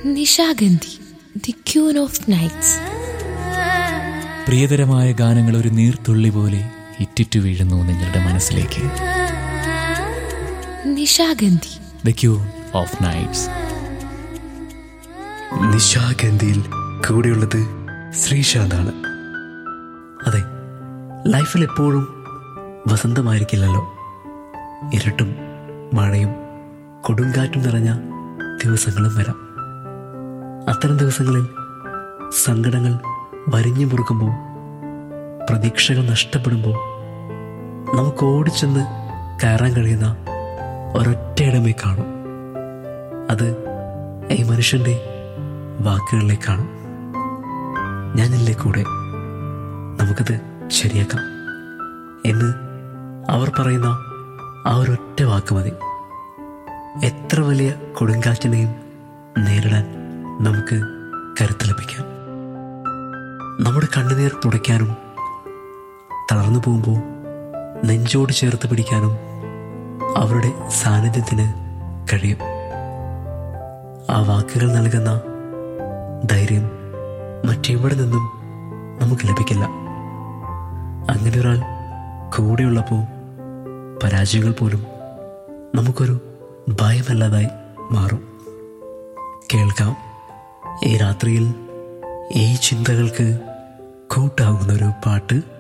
Nishagandhi the queen of nights പ്രിയതരമായ ഗാനങ്ങൾ ഒരു നീർത്തുള്ളി പോലെ ഇറ്റിറ്റു വീഴുന്നു നിങ്ങളുടെ മനസ്സിലേക്ക് Nishagandhi the queen of nights നിശാഗന്ധിയിൽ കൂടെയുള്ളത് ശ്രീശാന്താണ് അതെ ലൈഫിൽ എപ്പോഴും വസന്തമായിരിക്കില്ലല്ലോ ഇരുട്ടും മഴയും കൊടുങ്കാറ്റും നിറഞ്ഞ ദിവസങ്ങളും വരാം അത്തരം ദിവസങ്ങളിൽ സങ്കടങ്ങൾ വരിഞ്ഞു മുറുക്കുമ്പോൾ പ്രതീക്ഷകൾ നഷ്ടപ്പെടുമ്പോൾ നമുക്ക് ഓടിച്ചെന്ന് കയറാൻ കഴിയുന്ന ഒരൊറ്റയിടമേ കാണും അത് ഈ മനുഷ്യൻ്റെ വാക്കുകളിലേക്കാണ് ഞാനില്ലേ കൂടെ നമുക്കത് ശരിയാക്കാം എന്ന് അവർ പറയുന്ന ആ ഒരൊറ്റ വാക്ക് മതി എത്ര വലിയ കൊടുങ്കാറ്റിനെയും നേരിടാൻ നമുക്ക് കരുത്ത് ലഭിക്കാം നമ്മുടെ കണ്ണുനീർ തുടയ്ക്കാനും തളർന്നു പോകുമ്പോൾ നെഞ്ചോട് ചേർത്ത് പിടിക്കാനും അവരുടെ സാന്നിധ്യത്തിന് കഴിയും ആ വാക്കുകൾ നൽകുന്ന ധൈര്യം മറ്റെവിടെ നിന്നും നമുക്ക് ലഭിക്കില്ല അങ്ങനെ ഒരാൾ കൂടെയുള്ളപ്പോൾ പരാജയങ്ങൾ പോലും നമുക്കൊരു ഭയമല്ലാതായി മാറും കേൾക്കാം ഈ രാത്രിയിൽ ഈ ചിന്തകൾക്ക് കൂട്ടാകുന്ന ഒരു പാട്ട്